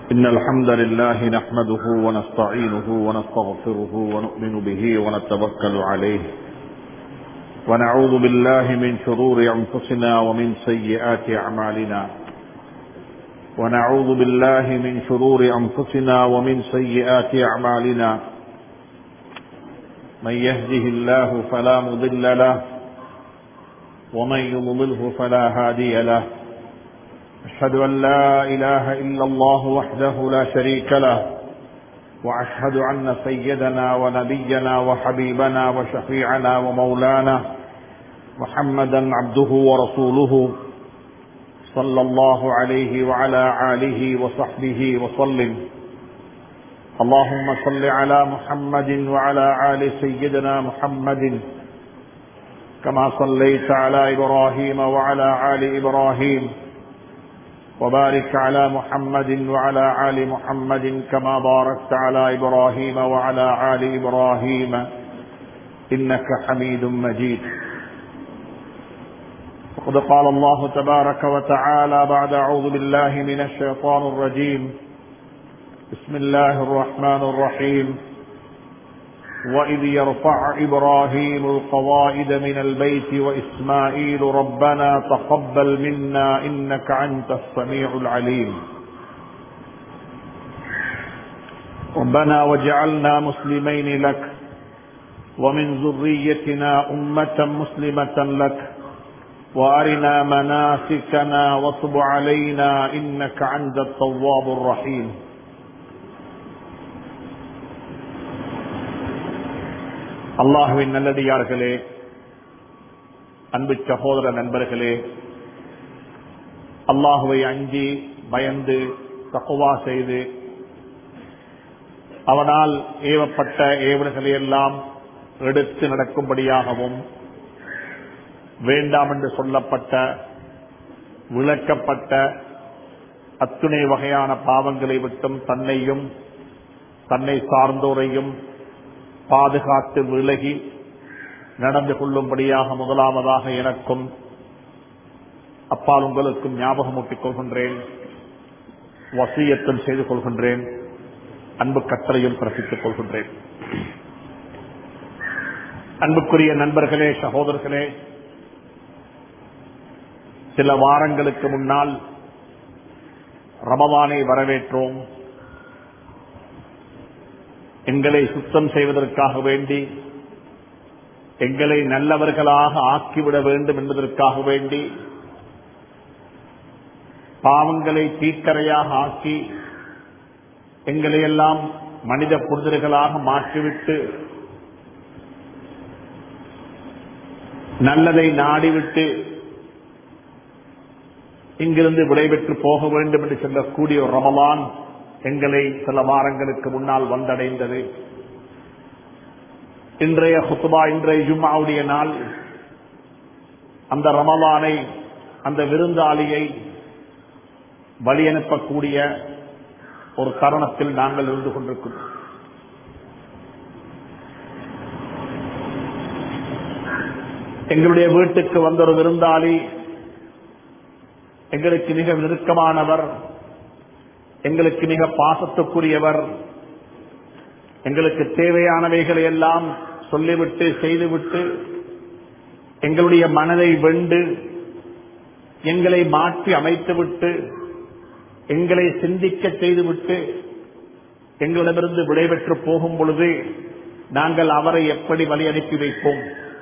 إن الحمد لله نحمده ونستعينه ونستغفره ونؤمن به ونتوكل عليه ونعوذ بالله من شرور أنفسنا ومن سيئات أعمالنا ونعوذ بالله من شرور أنفسنا ومن سيئات أعمالنا من يهده الله فلا مضل له ومن يضلله فلا هادي له أشهد أن لا إله إلا الله وحده لا شريك له وأشهد أن سيدنا ونبينا وحبيبنا وشفيعنا ومولانا محمدا عبده ورسوله صلى الله عليه وعلى آله وصحبه وسلم اللهم صل على محمد وعلى آل سيدنا محمد كما صليت على إبراهيم وعلى آل إبراهيم وبارك على محمد وعلى آل محمد كما باركت على إبراهيم وعلى آل إبراهيم إنك حميد مجيد وقد قال الله تبارك وتعالى بعد أعوذ بالله من الشيطان الرجيم بسم الله الرحمن الرحيم وإذ يرفع إبراهيم القواعد من البيت وإسماعيل ربنا تقبل منا إنك أنت السميع العليم ربنا وجعلنا مسلمين لك ومن ذريتنا أمة مسلمة لك وأرنا مناسكنا وتب علينا إنك أنت التواب الرحيم அல்லாஹுவின் நல்லடியார்களே அன்பு சகோதர நண்பர்களே அல்லாஹுவை அஞ்சி பயந்து தக்குவா செய்து அவனால் ஏவப்பட்ட ஏவல்களை எல்லாம் எடுத்து நடக்கும்படியாகவும் வேண்டாம் என்று சொல்லப்பட்ட விளக்கப்பட்ட அத்துணை வகையான பாவங்களை விட்டும் தன்னையும் தன்னை சார்ந்தோரையும் பாதுகாத்து விலகி நடந்து கொள்ளும்படியாக முதலாவதாக எனக்கும் அப்பால் உங்களுக்கும் ஞாபகமூட்டிக் கொள்கின்றேன் வசியத்தம் செய்து கொள்கின்றேன் அன்பு கட்டளையும் பிறப்பித்துக் கொள்கின்றேன் அன்புக்குரிய நண்பர்களே சகோதரர்களே சில வாரங்களுக்கு முன்னால் ரமவானை வரவேற்றோம் எங்களை சுத்தம் செய்வதற்காக வேண்டி எங்களை நல்லவர்களாக ஆக்கிவிட வேண்டும் என்பதற்காக வேண்டி பாவங்களை தீக்கரையாக ஆக்கி எங்களை எல்லாம் மனித புரிதல்களாக மாற்றிவிட்டு நல்லதை நாடிவிட்டு இங்கிருந்து விடைபெற்று போக வேண்டும் என்று சொல்லக்கூடிய ஒரு ரமலான் எங்களை சில வாரங்களுக்கு முன்னால் வந்தடைந்தது இன்றைய ஹுத்துபா இன்றைய ஜும்மாவுடைய நாள் அந்த ரமலானை அந்த விருந்தாளியை வழி அனுப்பக்கூடிய ஒரு தருணத்தில் நாங்கள் இருந்து கொண்டிருக்கிறோம் எங்களுடைய வீட்டுக்கு வந்த ஒரு விருந்தாளி எங்களுக்கு மிக நெருக்கமானவர் எங்களுக்கு மிக பாசத்துக்குரியவர் எங்களுக்கு தேவையானவைகளை எல்லாம் சொல்லிவிட்டு செய்துவிட்டு எங்களுடைய மனதை வெண்டு எங்களை மாற்றி அமைத்துவிட்டு எங்களை சிந்திக்க செய்துவிட்டு எங்களிடமிருந்து விடைபெற்று போகும் பொழுது நாங்கள் அவரை எப்படி வழி அனுப்பி வைப்போம்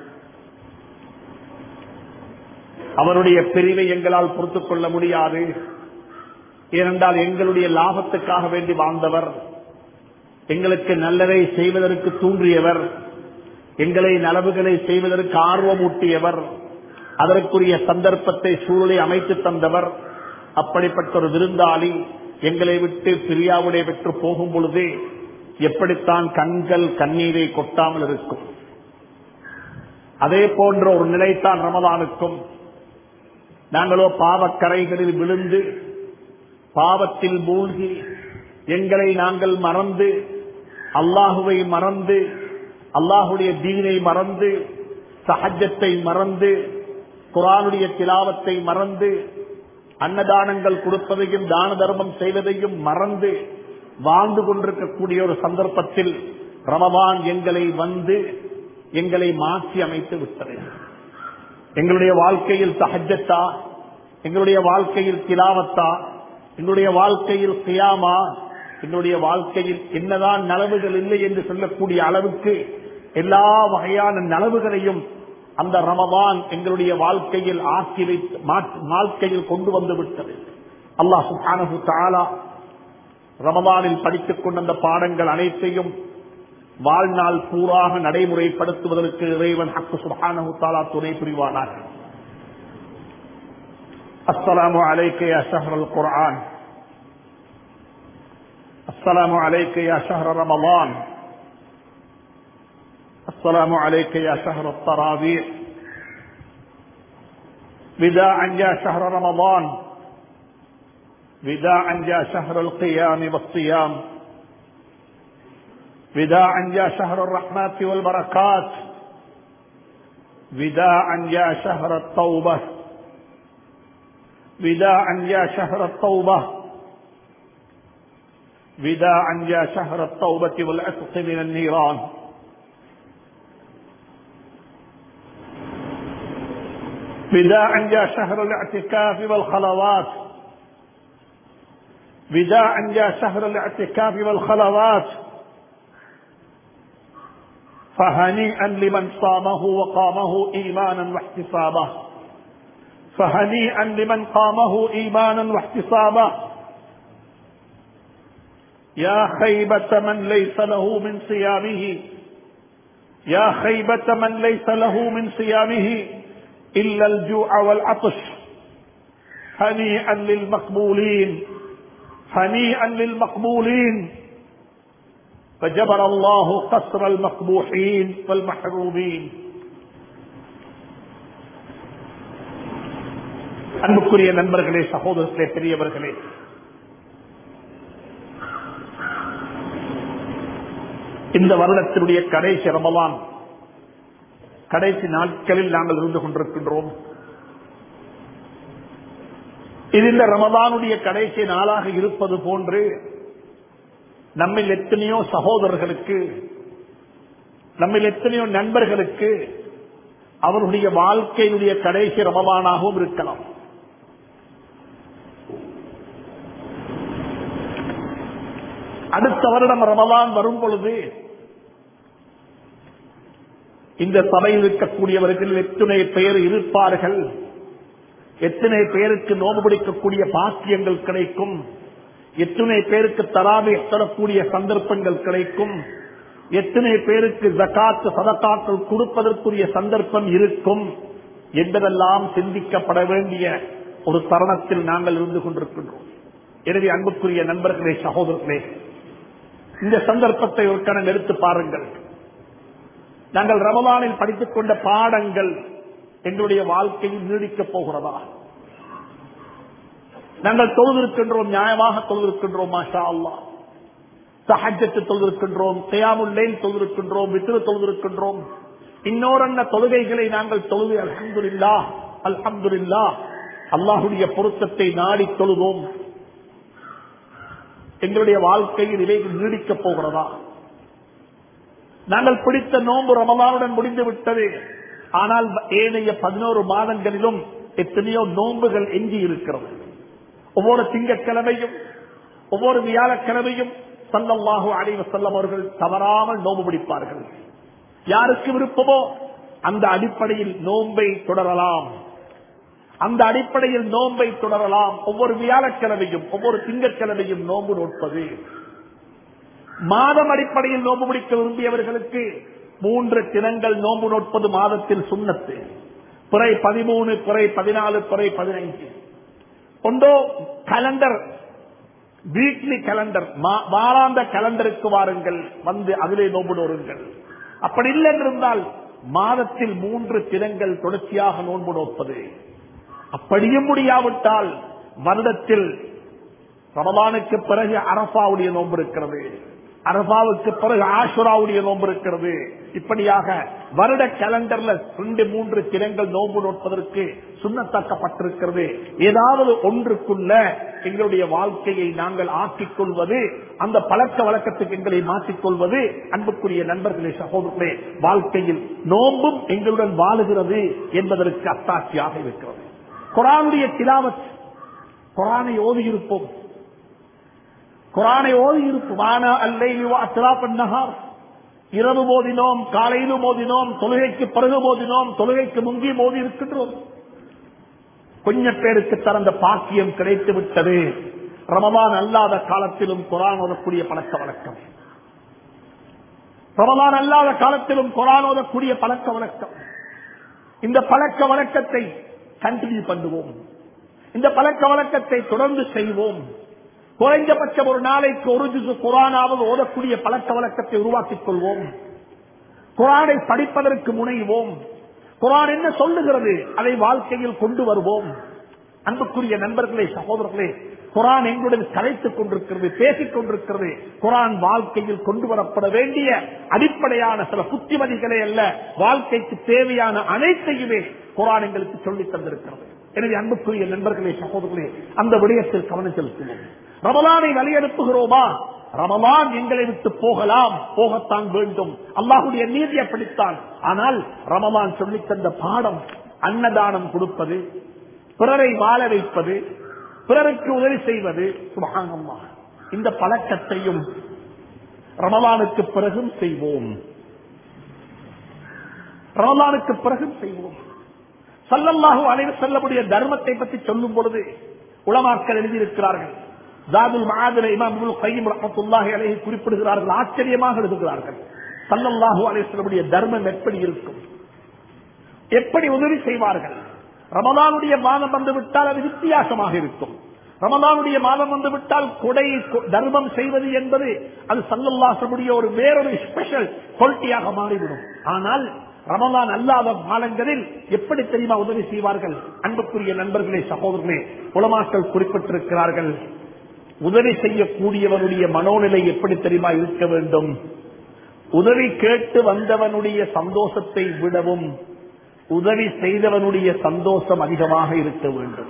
அவருடைய பிரிவை எங்களால் பொறுத்துக் கொள்ள முடியாது ஏனென்றால் எங்களுடைய லாபத்துக்காக வேண்டி வாழ்ந்தவர் எங்களுக்கு நல்லதை செய்வதற்கு தூண்டியவர் எங்களை நலவுகளை செய்வதற்கு ஆர்வமூட்டியவர் அதற்குரிய சந்தர்ப்பத்தை சூழலை அமைத்து தந்தவர் அப்படிப்பட்ட ஒரு விருந்தாளி எங்களை விட்டு பிரியாவுடைய பெற்று போகும் பொழுது எப்படித்தான் கண்கள் கண்ணீரை கொட்டாமல் இருக்கும் அதே போன்ற ஒரு நிலைத்தான் ரமதானுக்கும் நாங்களோ பாவக்கரைகளில் விழுந்து பாவத்தில் மூழ்கி எங்களை நாங்கள் மறந்து அல்லாஹுவை மறந்து அல்லாஹுடைய தீனை மறந்து சஹஜத்தை மறந்து குரானுடைய திலாவத்தை மறந்து அன்னதானங்கள் கொடுப்பதையும் தான தர்மம் செய்வதையும் மறந்து வாழ்ந்து கொண்டிருக்கக்கூடிய ஒரு சந்தர்ப்பத்தில் ரமபான் எங்களை வந்து எங்களை மாற்றி அமைத்து விட்டது எங்களுடைய வாழ்க்கையில் தஹஜத்தா எங்களுடைய வாழ்க்கையில் திலாவத்தா எங்களுடைய வாழ்க்கையில் கியாமா எங்களுடைய வாழ்க்கையில் என்னதான் நலவுகள் இல்லை என்று சொல்லக்கூடிய அளவுக்கு எல்லா வகையான நலவுகளையும் அந்த ரமபான் எங்களுடைய வாழ்க்கையில் ஆக்கி வைத்து வாழ்க்கையில் கொண்டு வந்து விட்டது அல்லாஹ் சுப்ஹானஹு தஆலா ரமபானில் படித்துக் கொண்ட அந்த பாடங்கள் அனைத்தையும் வாழ்நாள் பூராக நடைமுறைப்படுத்துவதற்கு இறைவன் ஹக்கு சுப்ஹானஹு தஆலா துணை புரிவானார் அஸ்ஸலாமு அலைக்க யா ஷஹ்ரல் குர்ஆன் السلام عليك يا شهر رمضان السلام عليك يا شهر التراويح وداعا يا شهر رمضان وداعا يا شهر القيام والصيام وداعا يا شهر الرحمات والبركات وداعا يا شهر التوبة وداعا يا شهر التوبة وداعا يا شهر التوبة والعتق من النيران وداعا يا شهر الاعتكاف والخلوات وداعا يا شهر الاعتكاف والخلوات فهنيئا لمن صامه وقامه ايمانا واحتسابا فهنيئا لمن قامه ايمانا واحتسابا يا خيبة من ليس له من صيامه يا خيبة من ليس له من صيامه إلا الجوع والعطش هنيئا للمقبولين هنيئا للمقبولين فجبر الله قصر المقبوحين والمحرومين அன்புக்குரிய நண்பர்களே சகோதரர்களே பெரியவர்களே இந்த வருடத்தினுடைய கடைசி ரமலான் கடைசி நாட்களில் நாங்கள் இருந்து கொண்டிருக்கின்றோம் இது இந்த ரமதானுடைய கடைசி நாளாக இருப்பது போன்று நம்மில் எத்தனையோ சகோதரர்களுக்கு நம்மில் எத்தனையோ நண்பர்களுக்கு அவர்களுடைய வாழ்க்கையினுடைய கடைசி ரமதானாகவும் இருக்கலாம் அடுத்த வருடம் ரமலான் வரும் பொழுது இந்த சபையில் இருக்கக்கூடியவர்கள் எத்தனை பேர் இருப்பார்கள் எத்தனை பேருக்கு நோம்பு பிடிக்கக்கூடிய பாக்கியங்கள் கிடைக்கும் எத்தனை பேருக்கு தராமை தரக்கூடிய சந்தர்ப்பங்கள் கிடைக்கும் எத்தனை பேருக்கு ஜக்காத்து சதக்காக்கள் கொடுப்பதற்குரிய சந்தர்ப்பம் இருக்கும் என்பதெல்லாம் சிந்திக்கப்பட வேண்டிய ஒரு தருணத்தில் நாங்கள் இருந்து கொண்டிருக்கின்றோம் எனவே அன்புக்குரிய நண்பர்களே சகோதரர்களே இந்த சந்தர்ப்பத்தை ஒரு கணம் எடுத்து பாருங்கள் நாங்கள் ரமலானில் படித்துக் கொண்ட பாடங்கள் எங்களுடைய வாழ்க்கையில் நீடிக்கப் போகிறதா நாங்கள் தொழுதிருக்கின்றோம் நியாயமாக தொழுதிருக்கின்றோம் மாஷா அல்லா சஹஜத்து தொழுதிருக்கின்றோம் செய்யாமுல்லேன் தொழுதிருக்கின்றோம் வித்திரு தொழுதிருக்கின்றோம் இன்னொரன்ன தொழுகைகளை நாங்கள் தொழுது அல்ஹம்துல்லா அல்ஹம்துல்லா அல்லாஹுடைய பொருத்தத்தை நாடி தொழுவோம் எங்களுடைய வாழ்க்கையில் இவைகள் நீடிக்கப் போகிறதா நாங்கள் பிடித்த நோன்பு ரமலானுடன் முடிந்து விட்டது ஆனால் ஏனைய பதினோரு மாதங்களிலும் எத்தனையோ நோன்புகள் எஞ்சி இருக்கிறது ஒவ்வொரு திங்கட்கிழமையும் ஒவ்வொரு வியாழக்கிழமையும் சல்லல்லாஹு அலைவ செல்லம் அவர்கள் தவறாமல் நோன்பு பிடிப்பார்கள் யாருக்கு விருப்பமோ அந்த அடிப்படையில் நோன்பை தொடரலாம் அந்த அடிப்படையில் நோன்பை தொடரலாம் ஒவ்வொரு வியாழக்கிழமையும் ஒவ்வொரு திங்கட்கிழமையும் நோன்பு நோட்பது மாதம் அடிப்படையில் நோன்பு முடிக்க விரும்பியவர்களுக்கு மூன்று தினங்கள் நோன்பு நோட்பது மாதத்தில் சுண்ணத்து பிறை பதிமூணு பிறை பதினாலு பிறை பதினைஞ்சு ஒன்றோ கலண்டர் வீக்லி கலண்டர் வாராந்த கலண்டருக்கு வாருங்கள் வந்து அதிலே நோன்பு நோருங்கள் அப்படி இல்லை என்றிருந்தால் மாதத்தில் மூன்று தினங்கள் தொடர்ச்சியாக நோன்பு நோப்பது அப்படியும் முடியாவிட்டால் வருடத்தில் ரமலானுக்கு பிறகு அரபாவுடைய நோன்பு இருக்கிறது அரபாவுக்கு பிறகு ஆசுராவுடைய நோன்பு இருக்கிறது இப்படியாக வருட கேலண்டர்ல ரெண்டு மூன்று தினங்கள் நோன்பு நோட்பதற்கு சுண்ணத்தாக்கப்பட்டிருக்கிறது ஏதாவது ஒன்றுக்குள்ள எங்களுடைய வாழ்க்கையை நாங்கள் ஆக்கிக் கொள்வது அந்த பழக்க வழக்கத்துக்கு எங்களை மாற்றிக்கொள்வது அன்புக்குரிய நண்பர்களே சகோதரர்களே வாழ்க்கையில் நோன்பும் எங்களுடன் வாழுகிறது என்பதற்கு அத்தாட்சியாக இருக்கிறது குரானுடைய திலாவத் குரானை ஓதி இருப்போம் குரானை ஓதி இருப்போம் ஆனா அல்லை நகார் இரவு மோதினோம் காலையிலும் மோதினோம் தொழுகைக்கு பிறகு மோதினோம் தொழுகைக்கு முங்கி மோதி இருக்கின்றோம் கொஞ்ச பேருக்கு தரந்த பாக்கியம் கிடைத்து விட்டது ரமதான் அல்லாத காலத்திலும் குரான் ஓதக்கூடிய பழக்க வழக்கம் ரமதான் அல்லாத காலத்திலும் குரான் ஓதக்கூடிய பழக்க வழக்கம் இந்த பழக்க வழக்கத்தை கண்டினியூ பண்ணுவோம் இந்த பழக்க வழக்கத்தை தொடர்ந்து செய்வோம் குறைந்தபட்சம் ஒரு நாளைக்கு ஒரு ஜுசு குரானாவது ஓதக்கூடிய பழக்க வழக்கத்தை உருவாக்கிக் கொள்வோம் குரானை படிப்பதற்கு முனைவோம் குரான் என்ன சொல்லுகிறது அதை வாழ்க்கையில் கொண்டு வருவோம் அன்புக்குரிய நண்பர்களே சகோதரர்களே குரான் எங்களுடன் கலைத்துக் கொண்டிருக்கிறது பேசிக் கொண்டிருக்கிறது குரான் வாழ்க்கையில் கொண்டு வரப்பட வேண்டிய அடிப்படையான சில புத்திமதிகளே அல்ல வாழ்க்கைக்கு தேவையான அனைத்தையுமே குரான் எங்களுக்கு சொல்லித் தந்திருக்கிறது எனவே அன்புக்குரிய நண்பர்களே சகோதரர்களே அந்த விடயத்தில் கவனம் செலுத்துவோம் ரமலானை வழியனுப்புகிறோமா ரமலான் எங்களை விட்டு போகலாம் போகத்தான் வேண்டும் அல்லாஹுடைய நீதி அப்படித்தான் ஆனால் ரமலான் சொல்லித் தந்த பாடம் அன்னதானம் கொடுப்பது பிறரை வாழ வைப்பது பிறருக்கு உதவி செய்வது சுபகானம்மா இந்த பழக்கத்தையும் ரமலானுக்கு பிறகும் செய்வோம் ரமலானுக்கு பிறகும் செய்வோம் சல்லல்லாஹு அலைவு செல்லக்கூடிய தர்மத்தை பற்றி சொல்லும் பொழுது உளமாக்கல் எழுதியிருக்கிறார்கள் ஜாதுல் மகாதிர இமாம் கையும் ரஹமத்துல்லாஹி அலைஹி குறிப்பிடுகிறார்கள் ஆச்சரியமாக எழுதுகிறார்கள் சல்லல்லாஹு அலைஹி செல்லக்கூடிய தர்மம் எப்படி இருக்கும் எப்படி உதவி செய்வார்கள் ரமலானுடைய மாதம் வந்து விட்டால் அது வித்தியாசமாக இருக்கும் ரமலானுடைய மாதம் வந்து விட்டால் கொடை தர்மம் செய்வது என்பது அது சல்லல்லாசமுடைய ஒரு வேறொரு ஸ்பெஷல் குவாலிட்டியாக மாறிவிடும் ஆனால் ரமலான் அல்லாத காலங்களில் எப்படி தெரியுமா உதவி செய்வார்கள் அன்புக்குரிய நண்பர்களே சகோதரர்களே உலமாக்கள் குறிப்பிட்டிருக்கிறார்கள் உதவி செய்யக்கூடியவனுடைய மனோநிலை எப்படி தெரியுமா இருக்க வேண்டும் உதவி கேட்டு வந்தவனுடைய சந்தோஷத்தை விடவும் உதவி செய்தவனுடைய சந்தோஷம் அதிகமாக இருக்க வேண்டும்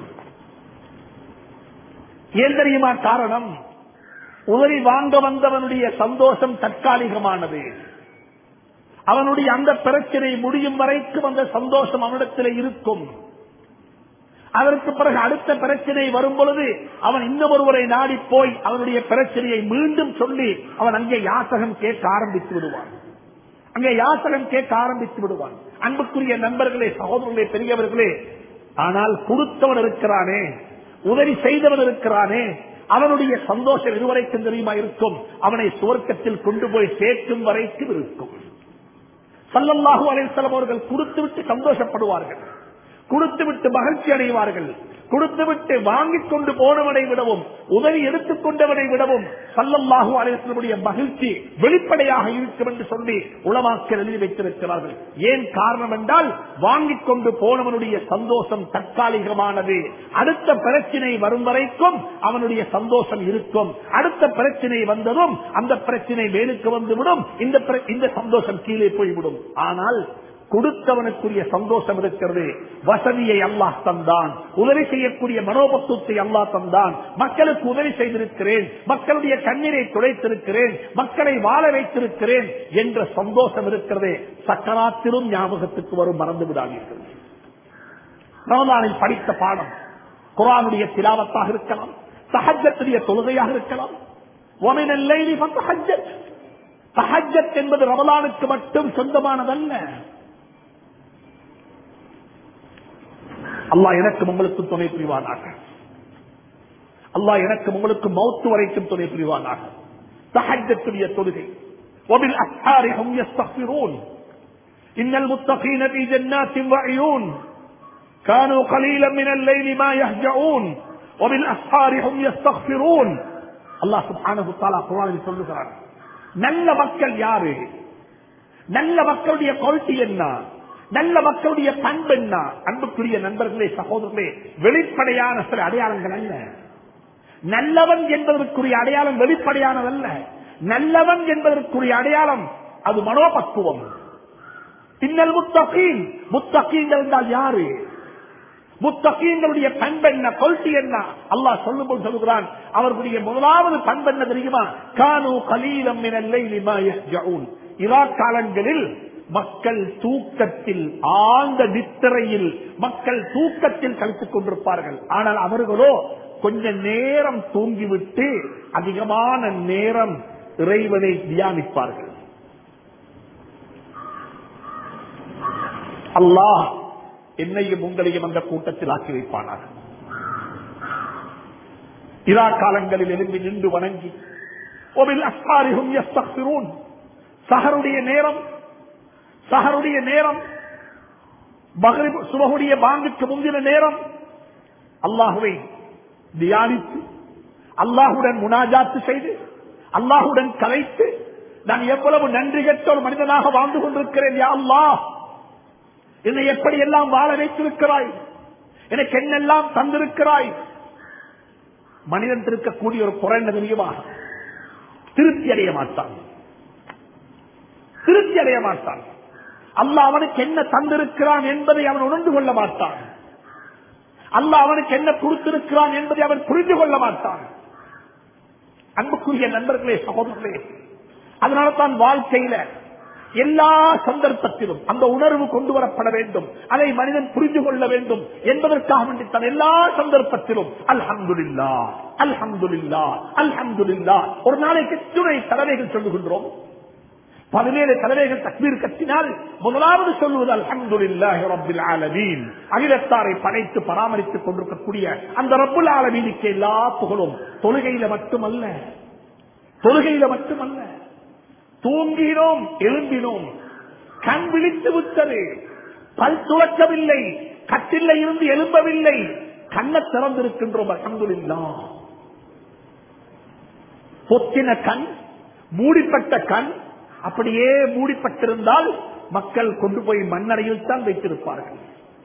ஏன் தெரியுமா காரணம் உதவி வாங்க வந்தவனுடைய சந்தோஷம் தற்காலிகமானது அவனுடைய அந்த பிரச்சனை முடியும் வரைக்கும் அந்த சந்தோஷம் அவனிடத்தில் இருக்கும் அதற்கு பிறகு அடுத்த பிரச்சனை வரும் பொழுது அவன் இன்னும் ஒருவரை நாடி போய் அவனுடைய பிரச்சனையை மீண்டும் சொல்லி அவன் அங்கே யாசகம் கேட்க ஆரம்பித்து விடுவான் அங்கே யாசகம் கேட்க ஆரம்பித்து விடுவான் அன்புக்குரிய நண்பர்களே சகோதரர்களே பெரியவர்களே ஆனால் கொடுத்தவன் இருக்கிறானே உதவி செய்தவன் இருக்கிறானே அவனுடைய சந்தோஷம் இதுவரைக்கும் தெரியுமா இருக்கும் அவனை சுவர்க்கத்தில் கொண்டு போய் சேர்க்கும் வரைக்கும் இருக்கும் சல்லல்லாஹு அலைசலம் அவர்கள் கொடுத்துவிட்டு சந்தோஷப்படுவார்கள் கொடுத்துவிட்டு மகிழ்ச்சி அடைவார்கள் கொடுத்துவிட்டு வாங்கிக் கொண்டு போனவனை விடவும் உதவி எடுத்துக் கொண்டவனை விடவும் சல்லல்லாஹு அலைசனுடைய மகிழ்ச்சி வெளிப்படையாக இருக்கும் என்று சொல்லி உளமாக்கல் எழுதி வைத்திருக்கிறார்கள் ஏன் காரணம் என்றால் வாங்கிக் கொண்டு போனவனுடைய சந்தோஷம் தற்காலிகமானது அடுத்த பிரச்சினை வரும் வரைக்கும் அவனுடைய சந்தோஷம் இருக்கும் அடுத்த பிரச்சினை வந்ததும் அந்த பிரச்சினை மேலுக்கு வந்துவிடும் இந்த இந்த சந்தோஷம் கீழே போய்விடும் ஆனால் கொடுத்தவனுக்குரிய சந்தோஷம் இருக்கிறது வசதியை அல்லாஹ் தந்தான் உதவி செய்யக்கூடிய மனோபத்துவத்தை அல்லாஹ் தந்தான் மக்களுக்கு உதவி செய்திருக்கிறேன் மக்களுடைய கண்ணீரை துடைத்திருக்கிறேன் மக்களை வாழ வைத்திருக்கிறேன் என்ற சந்தோஷம் இருக்கிறதே சக்கராத்திலும் ஞாபகத்துக்கு வரும் மறந்து விடாதீர்கள் ரமதானில் படித்த பாடம் குரானுடைய திலாவத்தாக இருக்கலாம் சஹஜத்துடைய தொழுகையாக இருக்கலாம் சஹஜத் என்பது ரமலானுக்கு மட்டும் சொந்தமானதல்ல அல்லா எனக்கும் உங்களுக்கும் துணை புரிவானாக அல்லா எனக்கும் உங்களுக்கு மௌத்து வரைக்கும் துணை புரிவானாக தஹஜத்துடைய தொழுகை وبال أسحار هم يستغفرون إن المتقين في جنات وعيون كانوا قليلا من الليل ما يهجعون وبالأسحار هم يستغفرون الله سبحانه وتعالى قرآن சொல்லுகிறார் நல்ல மக்கள் யாரு நல்ல மக்களுடைய குவாலிட்டி என்ன நல்ல மக்களுடைய பண்பு என்ன அன்புக்குரிய நண்பர்களே சகோதரர்களே வெளிப்படையான சில அடையாளங்கள் அல்ல நல்லவன் என்பதற்குரிய அடையாளம் வெளிப்படையானதல்ல நல்லவன் என்பதற்குரிய அடையாளம் அது மனோபக்குவம் பின்னல் முத்தகீன் முத்தகீன்கள் என்றால் யாரு முத்தகீன்களுடைய பண்பு என்ன கொல்ட்டி என்ன அல்லாஹ் சொல்லும் போது சொல்லுகிறான் அவர்களுடைய முதலாவது பண்பு என்ன தெரியுமா கானு கலீலம் இரா காலங்களில் மக்கள் தூக்கத்தில் ஆழ்ந்த நித்திரையில் மக்கள் தூக்கத்தில் கழித்துக் கொண்டிருப்பார்கள் ஆனால் அவர்களோ கொஞ்ச நேரம் தூங்கிவிட்டு அதிகமான நேரம் இறைவனை தியானிப்பார்கள் அல்லாஹ் என்னையும் உங்களையும் அந்த கூட்டத்தில் ஆக்கி வைப்பானார் இரா காலங்களில் எழும்பி நின்று வணங்கி ஒபில் அஸ்தாரிகும் யஸ்தக்பிரூன் சஹருடைய நேரம் சஹருடைய நேரம் மகரிப் சுபகுடைய பாங்குக்கு முந்தின நேரம் அல்லாஹுவை தியானித்து அல்லாஹுடன் முனாஜாத்து செய்து அல்லாஹுடன் கலைத்து நான் எவ்வளவு நன்றி கெட்ட ஒரு மனிதனாக வாழ்ந்து கொண்டிருக்கிறேன் யா அல்லாஹ் என்னை எப்படி எல்லாம் வாழ வைத்திருக்கிறாய் எனக்கு என்னெல்லாம் தந்திருக்கிறாய் மனிதன் இருக்கக்கூடிய ஒரு குறை என்ன தெரியுமா திருப்தி அடைய மாட்டான் திருப்தி அடைய மாட்டான் அல்லாஹ் அவனுக்கு என்ன தந்திருக்கிறான் என்பதை அவன் உணர்ந்து கொள்ள மாட்டான் அல்லாஹ் அவனுக்கு என்ன கொடுத்திருக்கிறான் என்பதை அவன் புரிந்து கொள்ள மாட்டான் அன்புக்குரிய நண்பர்களே சகோதரர்களே அதனால தான் வாழ்க்கையில எல்லா சந்தர்ப்பத்திலும் அந்த உணர்வு கொண்டு வரப்பட வேண்டும் அதை மனிதன் புரிந்து கொள்ள வேண்டும் என்பதற்காக வேண்டித்தான் எல்லா சந்தர்ப்பத்திலும் அல்ஹம்துலில்லா அல்ஹம்துலில்லா அல்ஹம்துலில்லா ஒரு நாளைக்கு துணை தலைவைகள் சொல்லுகின்றோம் பதினேழு தலைவைகள் தக்பீர் கட்டினால் முதலாவது சொல்லுவது அல்ஹம்துலில்லாஹி ரப்பில் ஆலமீன் அகிலத்தாரை படைத்து பராமரித்துக் கொண்டிருக்கக்கூடிய அந்த ரப்புல் ஆலமீனுக்கு எல்லா புகழும் தொழுகையில மட்டுமல்ல தொழுகையில மட்டுமல்ல தூங்கினோம் எழும்பினோம் கண் விழித்து விட்டது பல் துளக்கவில்லை கட்டில இருந்து எழும்பவில்லை கண்ணை திறந்திருக்கின்றோம் அல்ஹம்துலில்லா பொத்தின கண் மூடிப்பட்ட கண் அப்படியே மூடிப்பட்டிருந்தால் மக்கள் கொண்டு போய் மண்ணறையில் தான் வைத்திருப்பார்கள்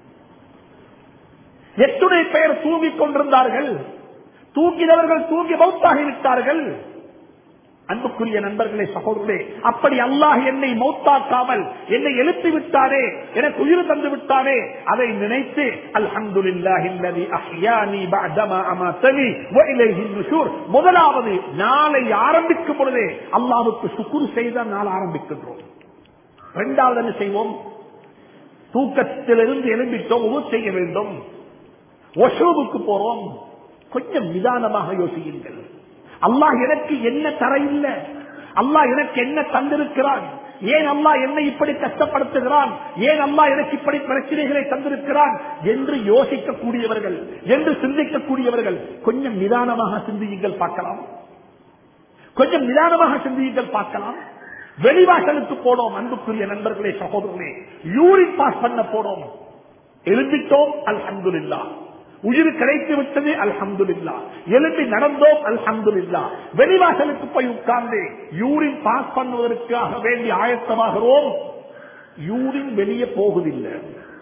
எத்துணை பெயர் தூங்கிக் கொண்டிருந்தார்கள் தூங்கினவர்கள் தூங்கி மௌத்தாகிவிட்டார்கள் அன்புக்குரிய நண்பர்களே சகோதரர்களே அப்படி அல்லாஹ் என்னை மௌத்தாக்காமல் என்னை எழுப்பி விட்டாரே எனக்கு உயிர் தந்து விட்டாரே அதை நினைத்து அல்ஹம்துலில்லாஹில்லதி அஹ்யானி பஅதமா அமாதனி வ இலைஹி நுஷூர் முதலாவது நாளை ஆரம்பிக்கும் பொழுதே அல்லாஹ்வுக்கு சுக்குர் செய்த நாள் ஆரம்பிக்கின்றோம் இரண்டாவது என்ன செய்வோம் தூக்கத்திலிருந்து எழும்பிட்டோம் உரு செய்ய வேண்டும் ஒஷோவுக்கு போறோம் கொஞ்சம் நிதானமாக யோசியுங்கள் அல்லாஹ் எனக்கு என்ன தர இல்ல அல்லாஹ் எனக்கு என்ன தந்திருக்கிறான் ஏன் அல்லாஹ் என்னை இப்படி கஷ்டப்படுத்துகிறான் ஏன் அல்லாஹ் எனக்கு இப்படி பிரச்சனைகளை தந்திருக்கிறான் என்று யோசிக்கக்கூடியவர்கள் என்று சிந்திக்கக்கூடியவர்கள் கொஞ்சம் நிதானமாக சிந்தியுங்கள் பார்க்கலாம் கொஞ்சம் நிதானமாக சிந்தியுங்கள் பார்க்கலாம் வெளிவாசலுக்கு போனோம் அன்புக்குரிய நண்பர்களே சகோதரர்களே யூரின் பாஸ் பண்ண போனோம் எழுந்திட்டோம் அல்ஹம்துலில்லா உயிர் கிடைத்து விட்டது அல்ஹம்துலில்லா எழுப்பி நடந்தோம் அல்ஹம்துலில்லா வெளிவாசலுக்கு போய் உட்கார்ந்து யூரின் பாஸ் பண்ணுவதற்காக வேண்டி ஆயத்தமாகிறோம் யூரின் வெளியே போகுதில்லை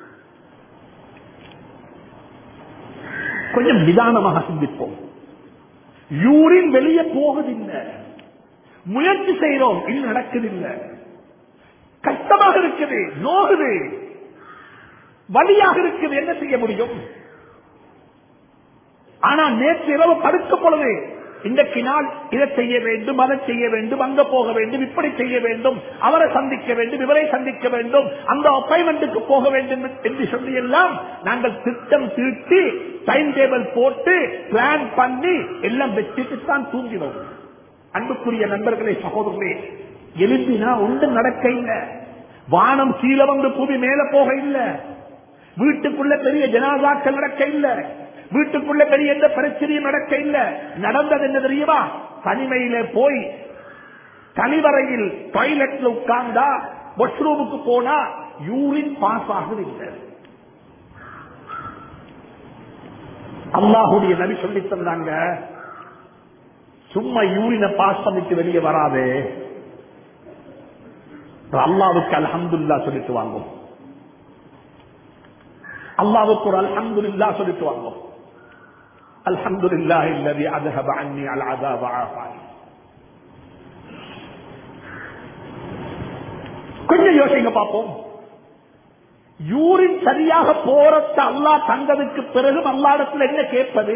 கொஞ்சம் நிதானமாக சிந்திப்போம் யூரின் வெளியே போகுதில்லை முயற்சி செய்யறோம் இது நடக்குதில்லை கஷ்டமாக இருக்குது நோகுது வழியாக இருக்குது என்ன செய்ய முடியும் ஆனா நேற்று இரவு படுக்கும் பொழுது இன்றைக்கு நாள் இதை செய்ய வேண்டும் அதை செய்ய வேண்டும் அங்க போக வேண்டும் இப்படி செய்ய வேண்டும் அவரை சந்திக்க வேண்டும் இவரை சந்திக்க வேண்டும் அந்த அப்பாயின்மெண்ட்டுக்கு போக வேண்டும் என்று சொல்லி எல்லாம் நாங்கள் திட்டம் தீட்டி டைம் டேபிள் போட்டு பிளான் பண்ணி எல்லாம் வச்சுட்டு தான் தூங்கினோம் அன்புக்குரிய நண்பர்களே சகோதரர்களே எழுந்தினா ஒன்றும் நடக்க இல்லை வானம் கீழே வந்து புவி மேல போக இல்லை வீட்டுக்குள்ள பெரிய ஜனாதாக்கள் நடக்க இல்லை வீட்டுக்குள்ள பெரிய எந்த பிரச்சனையும் நடக்க இல்ல நடந்தது என்ன தெரியுமா தனிமையில போய் கழிவறையில் டாய்லெட்ல உட்கார்ந்தா வாஷ்ரூமுக்கு போனா யூரின் பாஸ் ஆகுதில்லை அல்லாஹுடைய நபி சொல்லி தந்தாங்க சும்மா யூரினை பாஸ் பண்ணிட்டு வெளியே வராது அல்லாவுக்கு அல்ஹம்துல்லா சொல்லிட்டு வாங்கும் அல்லாவுக்கு ஒரு அல்ஹம்துல்லா சொல்லிட்டு வாங்கும் الحمد لله الذي أذهب عني العذاب وعافاني யோசிங்க பார்ப்போம் யூரின் சரியாக போறத அல்லா தந்ததுக்கு பிறகு அல்லாடத்தில் என்ன கேட்பது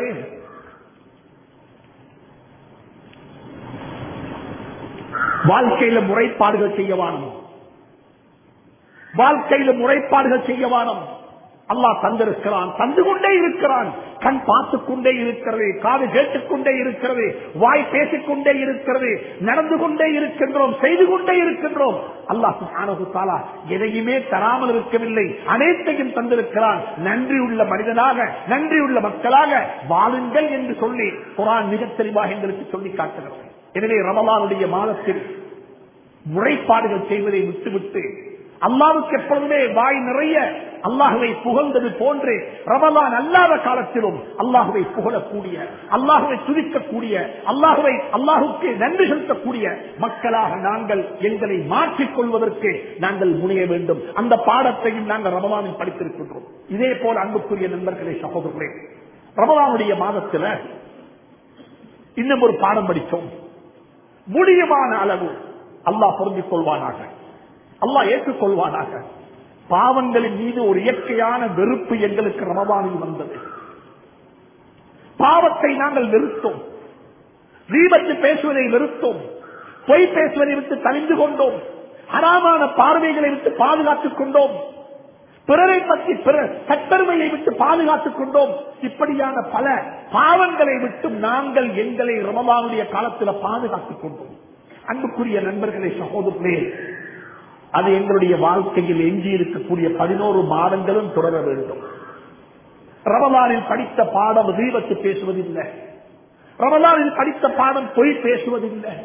வாழ்க்கையில முறைப்பாடுகள் செய்ய வானம் வாழ்க்கையில முறைப்பாடுகள் செய்ய வானம் அல்லாஹ் தந்திருக்கிறான் தந்து கொண்டே இருக்கிறான் கண் பார்த்து கொண்டே இருக்கிறது காது கேட்டுக்கொண்டே இருக்கிறது வாய் பேசிக்கொண்டே இருக்கிறது நடந்து கொண்டே இருக்கின்றோம் செய்து கொண்டே இருக்கின்றோம் அல்லாஹ் சுப்ஹானஹு தஆலா எதையுமே தராமல் இருக்கவில்லை அனைத்தையும் தந்திருக்கிறான் நன்றி உள்ள மனிதனாக நன்றி உள்ள மக்களாக வாழுங்கள் என்று சொல்லி குரான் மிக தெளிவாக எங்களுக்கு சொல்லி காட்டுகிறது எனவே ரமலானுடைய மாதத்தில் முறைப்பாடுகள் செய்வதை விட்டுவிட்டு அல்லாவுக்கு எப்பொழுதுமே வாய் நிறைய அல்லாஹுவை புகழ்ந்தது போன்று ரமலான் அல்லாத காலத்திலும் அல்லாஹுவை புகழக்கூடிய அல்லாஹுவை துதிக்கக்கூடிய அல்லாஹுவை அல்லாஹுக்கு நன்றி செலுத்தக்கூடிய மக்களாக நாங்கள் எங்களை மாற்றிக் கொள்வதற்கு நாங்கள் முனைய வேண்டும் அந்த பாடத்தையும் நாங்கள் ரமலானில் படித்திருக்கின்றோம் இதே போல அன்புக்குரிய நண்பர்களே சகோதரர்களே ரமலானுடைய மாதத்தில் இன்னும் ஒரு பாடம் படித்தோம் முடியுமான அளவு அல்லாஹ் பொருந்திக் கொள்வானாக அல்லாஹ் ஏற்றுக்கொள்வானாக பாவங்களின் மீது ஒரு இயற்கையான வெறுப்பு எங்களுக்கு ரமபானில் வந்தது பாவத்தை நாங்கள் வெறுத்தோம் வீபத்து பேசுவதை வெறுத்தோம் பொய் பேசுவதை விட்டு தணிந்து கொண்டோம் ஹராமான பார்வைகளை விட்டு பாதுகாத்துக் கொண்டோம் பிறரை பற்றி பிற சட்டருமையை விட்டு பாதுகாத்துக் கொண்டோம் இப்படியான பல பாவங்களை விட்டு நாங்கள் எங்களை ரமபானுடைய காலத்தில் பாதுகாத்துக் கொண்டோம் அன்புக்குரிய நண்பர்களை சகோதரர்களே அது எங்களுடைய வாழ்க்கையில் எஞ்சி இருக்கக்கூடிய பதினோரு மாதங்களும் தொடர வேண்டும் ரமலானில் படித்த பாடம் தீபத்து பேசுவதில்லை ரமலானில் படித்த பாடம் பொய் பேசுவதில்லை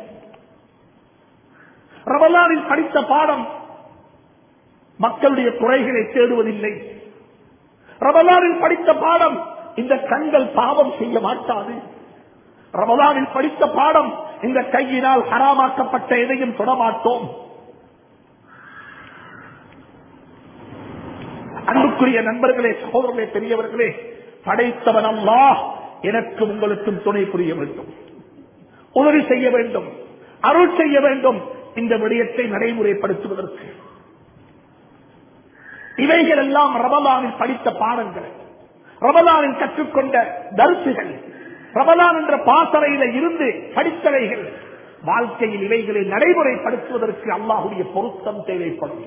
ரமலானில் படித்த பாடம் மக்களுடைய குறைகளை தேடுவதில்லை ரமலானில் படித்த பாடம் இந்த கண்கள் பாவம் செய்ய மாட்டாது ரமலானில் படித்த பாடம் இந்த கையினால் ஹராமாக்கப்பட்ட எதையும் தொடமாட்டோம் அன்புக்குரிய நண்பர்களே சகோதரர்களே பெரியவர்களே படைத்தவன் அல்லா எனக்கு உங்களுக்கும் துணை புரிய வேண்டும் உதவி செய்ய வேண்டும் அருள் செய்ய வேண்டும் இந்த விடயத்தை நடைமுறைப்படுத்துவதற்கு இவைகள் எல்லாம் ரமலானில் படித்த பாடங்கள் ரமலானில் கற்றுக்கொண்ட தரிசுகள் ரமலான் என்ற பாசறையில இருந்து படித்தவைகள் வாழ்க்கையில் இவைகளை நடைமுறைப்படுத்துவதற்கு அல்லாஹுடைய பொருத்தம் தேவைப்படும்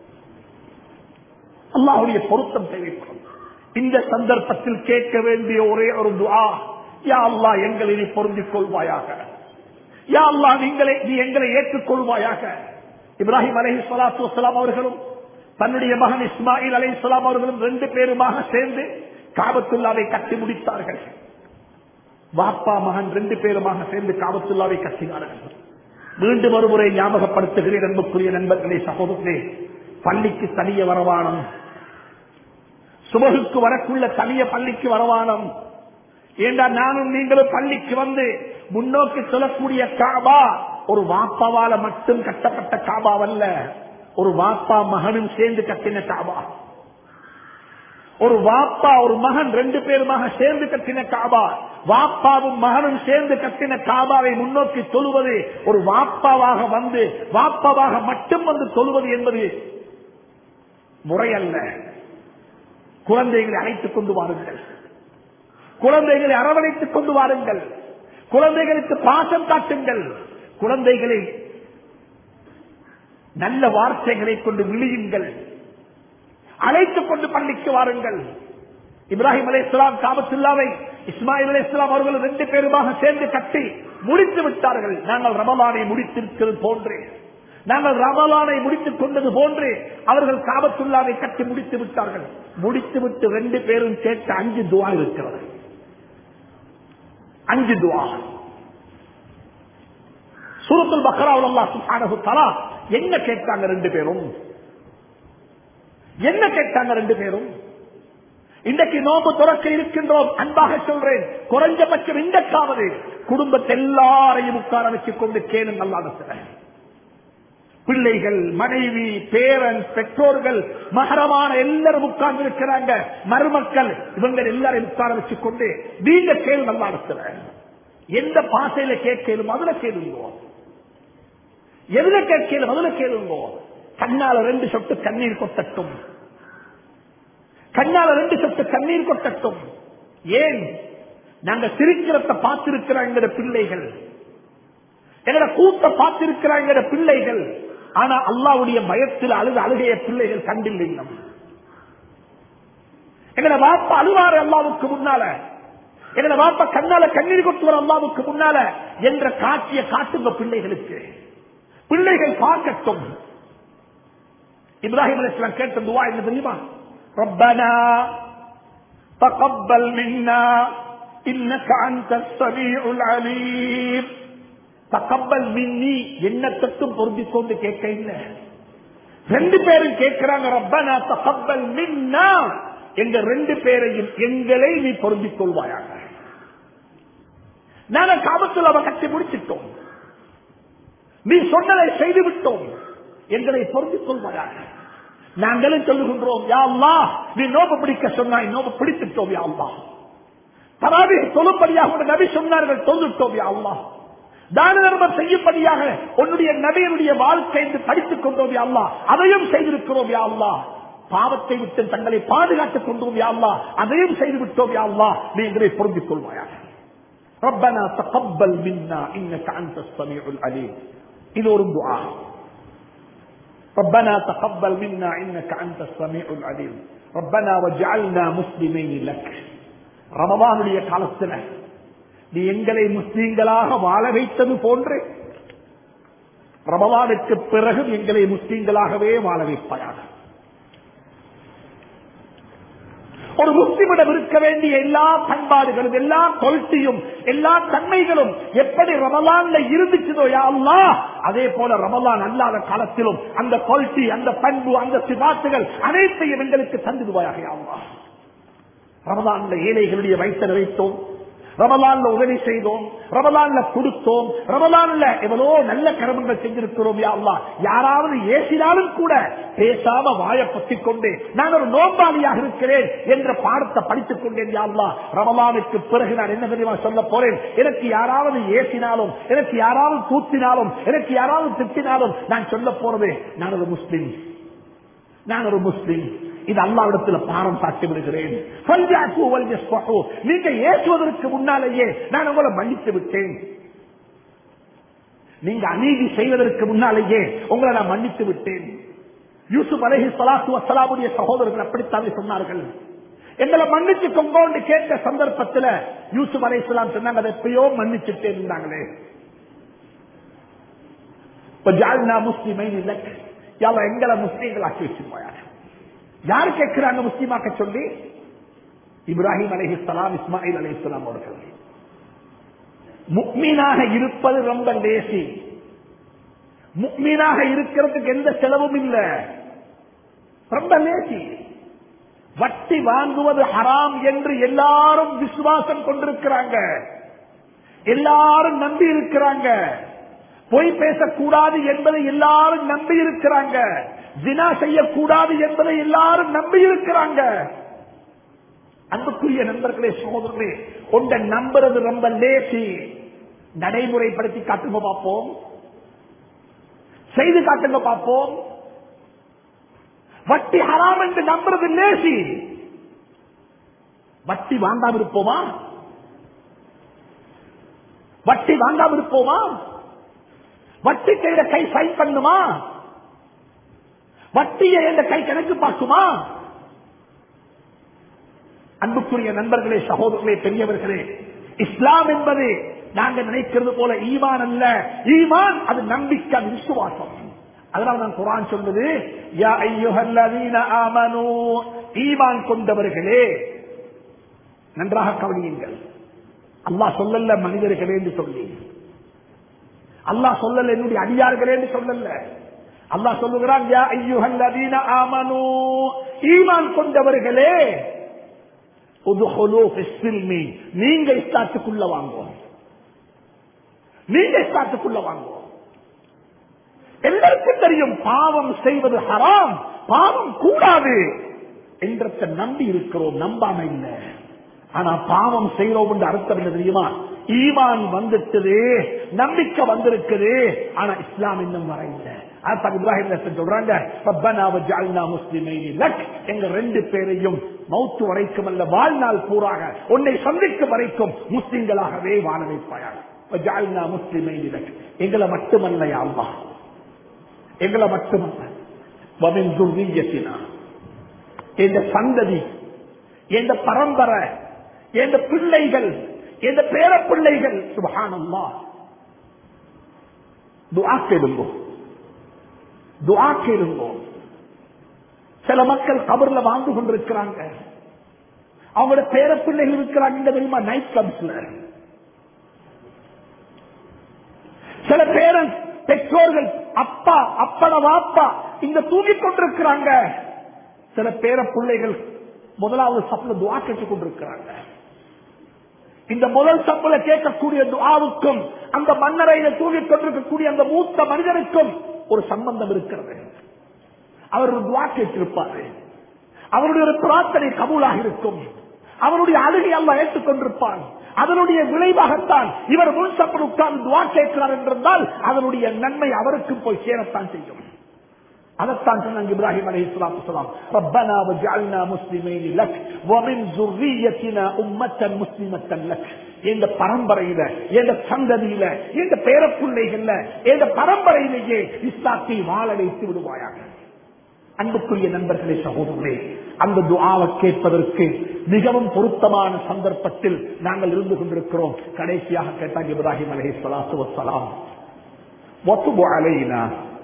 அல்லாஹுடைய பொருத்தம் தேவைப்படும் இந்த சந்தர்ப்பத்தில் கேட்க வேண்டிய ஒரே ஒரு துஆ யா அல்லா எங்களை நீ பொருந்திக் கொள்வாயாக யா அல்லா நீங்களை நீ எங்களை ஏற்றுக்கொள்வாயாக இப்ராஹிம் அலஹி சலாத்து வலாம் அவர்களும் தன்னுடைய மகன் இஸ்மாயில் அலி இஸ்லாம் அவர்களும் ரெண்டு பேருமாக சேர்ந்து காபத்துல்லாவை கட்டி முடித்தார்கள் வாப்பா மகன் ரெண்டு பேருமாக சேர்ந்து காபத்துல்லாவை கட்டினார்கள் மீண்டும் ஒருமுறை ஞாபகப்படுத்துகிறேன் அன்புக்குரிய நண்பர்களே சகோதரர்களே பள்ளிக்கு தனிய வரவானம் சுபகுக்கு வரக்குள்ள தனிய பள்ளிக்கு வரவானம் ஏண்டா நானும் நீங்களும் பள்ளிக்கு வந்து முன்னோக்கி சொல்லக்கூடிய காபா ஒரு வாப்பாவால மட்டும் கட்டப்பட்ட காபாவல்ல ஒரு வாப்பா மகனும் சேர்ந்து கட்டின காபா ஒரு வாப்பா ஒரு மகன் ரெண்டு பேருமாக சேர்ந்து கட்டின காபா வாப்பாவும் மகனும் சேர்ந்து கட்டின காபாவை முன்னோக்கி தொழுவது ஒரு வாப்பாவாக வந்து வாப்பாவாக மட்டும் வந்து தொழுவது என்பது முறையல்ல குழந்தைகளை அழைத்துக் கொண்டு வாருங்கள் குழந்தைகளை அரவணைத்துக் கொண்டு வாருங்கள் குழந்தைகளுக்கு பாசம் காட்டுங்கள் குழந்தைகளை நல்ல வார்த்தைகளை கொண்டு விழியுங்கள் அழைத்துக் கொண்டு பள்ளிக்கு வாருங்கள் இப்ராஹிம் அலி இஸ்லாம் காபத்துல்லாவை இஸ்மாயில் அலி இஸ்லாம் அவர்கள் ரெண்டு பேருமாக சேர்ந்து கட்டி முடித்து விட்டார்கள் நாங்கள் ரமலானை முடித்திருக்கிறது போன்றே நாங்கள் ரமலானை முடித்துக் கொண்டது போன்று அவர்கள் காபத்துல்லாவை கட்டி முடித்து விட்டார்கள் முடித்து விட்டு ரெண்டு பேரும் கேட்ட அஞ்சு துவா இருக்கிறது அஞ்சு துவா சூரத்துல் பக்ராவுல் அல்லாஹ் சுப்ஹானஹு தஆலா என்ன கேட்டாங்க ரெண்டு பேரும் என்ன கேட்டாங்க ரெண்டு பேரும் இன்றைக்கு நோம்பு துறக்க இருக்கின்றோம் அன்பாக சொல்றேன் குறைஞ்சபட்சம் இன்றைக்காவது குடும்பத்தை எல்லாரையும் உட்கார வச்சுக் கொண்டு கேளுங்க அல்லாத பிள்ளைகள் மனைவி பேரன் பெற்றோர்கள் மகரமான எல்லாரும் உட்கார்ந்து இருக்கிறாங்க மருமக்கள் இவங்க எல்லாரையும் உட்கார வச்சுக் கொண்டு நீங்க கேளு நல்லா இருக்கிற எந்த பாசையில கேட்கலும் அதுல கேளுங்கோ எதுல கேட்கலும் அதுல கேளுங்கோ கண்ணால ரெண்டு சொட்டு கண்ணீர் கொட்டட்டும் கண்ணால ரெண்டு சொட்டு கண்ணீர் கொட்டட்டும் ஏன் நாங்க சிரிக்கிறத பார்த்திருக்கிற எங்கட பிள்ளைகள் எங்கட கூட்ட பார்த்திருக்கிற எங்கட பிள்ளைகள் ஆனா அல்லாவுடைய பயத்தில் அழுத அழுகைய பிள்ளைகள் கண்டில்லை நம்ம எங்கட வாப்ப அழுவாரு அல்லாவுக்கு முன்னால எங்கட வாப்ப கண்ணால கண்ணீர் கொட்டுவார் அல்லாவுக்கு முன்னால என்ற காட்சியை காட்டுங்க பிள்ளைகளுக்கு பிள்ளைகள் பார்க்கட்டும் இப்ராஹிம் அலிஸ்லாம் கேட்ட துவா என்ன தெரியுமா ரப்பனா تقبل منا انك انت السميع العليم தகப்பல் மின்னி என்ன தட்டும் பொருந்திக் கொண்டு கேட்க இல்ல ரெண்டு பேரும் கேட்கிறாங்க ரப்பனா தகப்பல் மின்னா எங்க ரெண்டு பேரையும் எங்களை நீ பொருந்திக் கொள்வாயாக நாங்க காபத்தில் அவ கட்டி முடிச்சிட்டோம் நீ சொன்னதை செய்து விட்டோம் எங்களை பொருந்திக் கொள்வாயாக நாங்களும் சொல்லுகின்றோம் யா அல்லாஹ் நீ நோப பிடிக்க சொன்னாய் நோப பிடித்துட்டோம் யா அல்லாஹ் தராவி தொழும்படியாக உன் நபி சொன்னார்கள் தொழுட்டோம் யா அல்லாஹ் தான தர்மம் செய்யும்படியாக உன்னுடைய நபியனுடைய வாழ்க்கை என்று படித்துக் கொண்டோம் யா அல்லாஹ் அதையும் செய்திருக்கிறோம் யா அல்லாஹ் பாவத்தை விட்டு தங்களை பாதுகாத்துக் கொண்டோம் யா அல்லாஹ் அதையும் செய்து விட்டோம் யா அல்லாஹ் நீ எங்களை பொருந்திக் கொள்வாயாக ربنا تقبل منا انك انت السميع العليم இது ஒரு துஆ ربنا تقبل منا انك انت السميع العليم ربنا وجعلنا مسلمين لك ரமவானுடைய காலத்துல நீ எங்களை முஸ்லீம்களாக வாழ வைத்தது போன்று ரமவானுக்கு பிறகு எங்களை முஸ்லீம்களாகவே வாழ வைப்பாயாக ஒரு முஸ்லிமிடம் இருக்க வேண்டிய எல்லா பண்பாடுகளும் எல்லா கொள்கையும் எல்லா தன்மைகளும் எப்படி ரமலான்ல இருந்துச்சதோ யா அல்லாஹ் அதே போல ரமலான் அல்லாத காலத்திலும் அந்த கொள்கை அந்த பண்பு அந்த சிபாத்துகள் அனைத்தையும் எங்களுக்கு தந்துடுவாயாக யா அல்லாஹ் ரமலான்ல ஏழைகளுடைய வயிற்று நிறைத்தோம் ரமலான்ல உதவி செய்தோம் ரமலான்ல கொடுத்தோம் ரமலான்ல எவ்வளோ நல்ல கர்மங்கள் செஞ்சிருக்கிறோம் யா அல்லாஹ் யாராவது ஏசினாலும் கூட பேசாம வாய பத்திக் கொண்டு நான் ஒரு நோம்பாளியாக இருக்கிறேன் என்ற பாடத்தை படித்துக் கொண்டேன் யா அல்லாஹ் ரமலானுக்கு பிறகு நான் என்ன தெரியுமா சொல்ல போறேன் எனக்கு யாராவது ஏசினாலும் எனக்கு யாராவது தூத்தினாலும் எனக்கு யாராவது திட்டினாலும் நான் சொல்ல போறது நான் ஒரு முஸ்லிம் நான் ஒரு முஸ்லிம் இது அல்லாவிடத்தில் பாரம் சாட்டி விடுகிறேன் நீங்க ஏற்றுவதற்கு முன்னாலேயே நான் உங்களை மன்னித்து விட்டேன் நீங்க அநீதி செய்வதற்கு முன்னாலேயே உங்களை நான் மன்னித்து விட்டேன் யூசுப் அலஹி சலாத்து வசலாமுடைய சகோதரர்கள் அப்படித்தானே சொன்னார்கள் எங்களை மன்னிச்சு கொங்கோண்டு கேட்ட சந்தர்ப்பத்தில் யூசுப் அலை இஸ்லாம் சொன்னாங்க அதை எப்பயோ மன்னிச்சுட்டே இருந்தாங்களே முஸ்லிமை இலக்கு எங்களை முஸ்லீம்களாக்கி வச்சிருவாங்க யார் கேட்கிறாங்க முஸ்லீமாக்க சொல்லி இப்ராஹிம் அலிஹிஸ்லாம் இஸ்மாயில் அலிஸ்லாம் அவர்கள் முக்மீனாக இருப்பது ரொம்ப லேசி முக்மீனாக இருக்கிறதுக்கு எந்த செலவும் இல்லை ரொம்ப லேசி வட்டி வாங்குவது ஹராம் என்று எல்லாரும் விசுவாசம் கொண்டிருக்கிறாங்க எல்லாரும் நம்பி இருக்கிறாங்க பொய் பேசக்கூடாது என்பதை எல்லாரும் நம்பி இருக்கிறாங்க தினா செய்யக்கூடாது என்பதை எல்லாரும் நம்பி இருக்கிறாங்க அன்புக்குரிய நண்பர்களே சகோதரர்களே உண்ட நம்புறது ரொம்ப லேசி நடைமுறைப்படுத்தி காட்டுங்க பார்ப்போம் செய்து காட்டுங்க பார்ப்போம் வட்டி ஹராம் என்று நம்புறது லேசி வட்டி வாங்காம இருப்போமா வட்டி வாங்காம இருப்போமா வட்டி கையில கை சைன் பண்ணுமா வட்டியை என்ற கை கணக்கு பார்க்குமா அன்புக்குரிய நண்பர்களே சகோதரர்களே பெரியவர்களே இஸ்லாம் என்பது நாங்க நினைக்கிறது போல ஈமான் அல்ல ஈமான் அது நம்பிக்கை அது விசுவாசம் அதனால நான் குரான் சொல்வது யா ஐயுஹல்லதீன ஆமனூ ஈமான் கொண்டவர்களே நன்றாக கவனியுங்கள் அல்லாஹ் சொல்லல மனிதர்களே என்று சொல்லி அல்லாஹ் சொல்லல என்னுடைய அடியார்களே என்று சொல்லல அல்லாஹ் சொல்லுகிறான் யா ஐயுஹல்லதீன ஆமனூ ஈமான் கொண்டவர்களே உதுஹுலு ஃபிஸ்ஸில்மி நீங்க இஸ்லாத்துக்குள்ள வாங்குவோம் நீங்க இஸ்லாத்துக்குள்ள வாங்குவோம் எல்லாருக்கும் தெரியும் பாவம் செய்வது ஹராம் பாவம் கூடாது என்றத்தை நம்பி இருக்கிறோம் நம்பாம இல்லை ஆனா பாவம் செய்யறோம் என்று அர்த்தம் என்ன தெரியுமா ஈமான் வந்துட்டது நம்பிக்கை வந்திருக்குது ஆனா இஸ்லாம் இன்னும் வரையில அதான் இப்ராஹிம் நஸ்ரத் சொல்றாங்க ரப்பனா வஜ்அல்னா முஸ்லிமைனி லக் எங்க ரெண்டு பேரையும் மௌத்து வரைக்கும் அல்ல வாழ்நாள் பூராக உன்னை சந்திக்கும் வரைக்கும் முஸ்லிம்களாகவே வாழ வைப்பாயாக வஜ்அல்னா முஸ்லிமைனி லக் எங்களை மட்டுமல்ல யா அல்லாஹ் எங்களை மட்டுமல்ல வமின் துர்ரியத்தினா எந்த சந்ததி எந்த பரம்பரை எந்த பிள்ளைகள் எந்த பேர பிள்ளைகள் சுபஹானல்லா துஆ கேளுங்கோ துஆ கேளுங்கோ சில மக்கள் கபர்ல வாழ்ந்து கொண்டிருக்கிறாங்க அவங்களோட பேர பிள்ளைகள் இருக்கிறாங்க இந்த தெரியுமா நைட் கிளப்ஸ்ல சில பேரன் பெற்றோர்கள் அப்பா அப்பட வாப்பா இந்த தூங்கிக் கொண்டிருக்கிறாங்க சில பேர பிள்ளைகள் முதலாவது சப்பல துவா கேட்டுக் கொண்டிருக்கிறாங்க இந்த முதல் சப்பல கேட்கக்கூடிய துவாவுக்கும் அந்த மன்னரையில தூங்கிக் கொண்டிருக்கக்கூடிய அந்த மூத்த மனிதனுக்கும் ஒரு சம்பந்தம் இருக்கிறது அவர் ஒரு துவா கேட்டிருப்பாரு அவருடைய ஒரு பிரார்த்தனை கபூலாக இருக்கும் அவருடைய அழுகை அல்ல ஏற்றுக்கொண்டிருப்பான் அதனுடைய விளைவாகத்தான் இவர் முன்சப்பல் உட்கார்ந்து துவா கேட்கிறார் என்றிருந்தால் அதனுடைய நன்மை அவருக்கு போய் சேரத்தான் செய்யும் அதைத்தான் சொன்னாங்க இப்ராஹிம் அலி இஸ்லாம் சொல்லாம் ரப்பனா வஜஅல்னா முஸ்லிமைனி லக் வமின் ذُرِّيَّتِنَا உம்மத்தன் முஸ்லிமத்தன் லக் இந்த பரம்பரையில இந்த சந்ததியில இந்த பேரப்புள்ளைகள்ல இந்த பரம்பரையிலேயே இஸ்லாத்தை வாழ வைத்து விடுவாயாக அன்புக்குரிய நண்பர்களே சகோதரர்களே அந்த துஆவை கேட்பதற்கு மிகவும் பொருத்தமான சந்தர்ப்பத்தில் நாங்கள் இருந்து கொண்டிருக்கிறோம் கடைசியாக கேட்டாங்க இப்ராஹிம் அலஹி சலாத்து வசலாம் وَتُبْ عَلَيْنَا